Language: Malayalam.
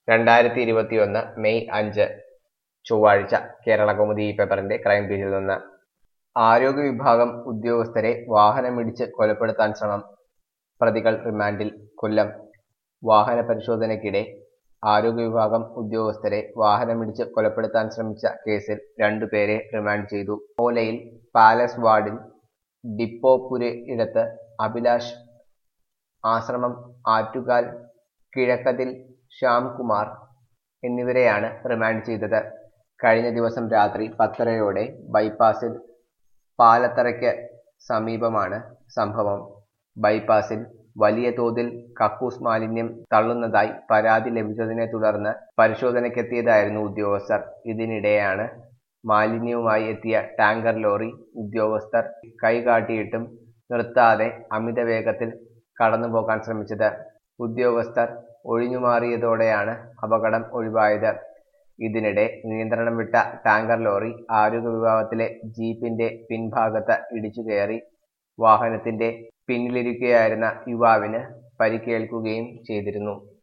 രണ്ടായിരത്തി ഇരുപത്തിയൊന്ന് മെയ് അഞ്ച് ചൊവ്വാഴ്ച കേരളകൗമുദി പേപ്പറിന്റെ ക്രൈം പേജിൽ നിന്ന് ആരോഗ്യ വിഭാഗം ഉദ്യോഗസ്ഥരെ വാഹനമിടിച്ച് കൊലപ്പെടുത്താൻ ശ്രമം പ്രതികൾ റിമാൻഡിൽ കൊല്ലം വാഹന പരിശോധനയ്ക്കിടെ ആരോഗ്യ വിഭാഗം ഉദ്യോഗസ്ഥരെ വാഹനമിടിച്ച് കൊലപ്പെടുത്താൻ ശ്രമിച്ച കേസിൽ രണ്ടുപേരെ റിമാൻഡ് ചെയ്തു ഓലയിൽ പാലസ് വാർഡിൽ ഡിപ്പോ പുരയിടത്ത് അഭിലാഷ് ആശ്രമം ആറ്റുകാൽ കിഴക്കതിൽ ശ്യാംകുമാർ എന്നിവരെയാണ് റിമാൻഡ് ചെയ്തത് കഴിഞ്ഞ ദിവസം രാത്രി പത്തരയോടെ ബൈപ്പാസിൽ പാലത്തറയ്ക്ക് സമീപമാണ് സംഭവം ബൈപ്പാസിൽ വലിയ തോതിൽ കക്കൂസ് മാലിന്യം തള്ളുന്നതായി പരാതി ലഭിച്ചതിനെ തുടർന്ന് പരിശോധനയ്ക്കെത്തിയതായിരുന്നു ഉദ്യോഗസ്ഥർ ഇതിനിടെയാണ് മാലിന്യവുമായി എത്തിയ ടാങ്കർ ലോറി ഉദ്യോഗസ്ഥർ കൈകാട്ടിയിട്ടും നിർത്താതെ അമിത വേഗത്തിൽ കടന്നുപോകാൻ ശ്രമിച്ചത് ഉദ്യോഗസ്ഥർ ഒഴിഞ്ഞുമാറിയതോടെയാണ് അപകടം ഒഴിവായത് ഇതിനിടെ നിയന്ത്രണം വിട്ട ടാങ്കർ ലോറി ആരോഗ്യ വിഭാഗത്തിലെ ജീപ്പിന്റെ പിൻഭാഗത്ത് ഇടിച്ചു കയറി വാഹനത്തിന്റെ പിന്നിലിരിക്കുകയായിരുന്ന യുവാവിന് പരിക്കേൽക്കുകയും ചെയ്തിരുന്നു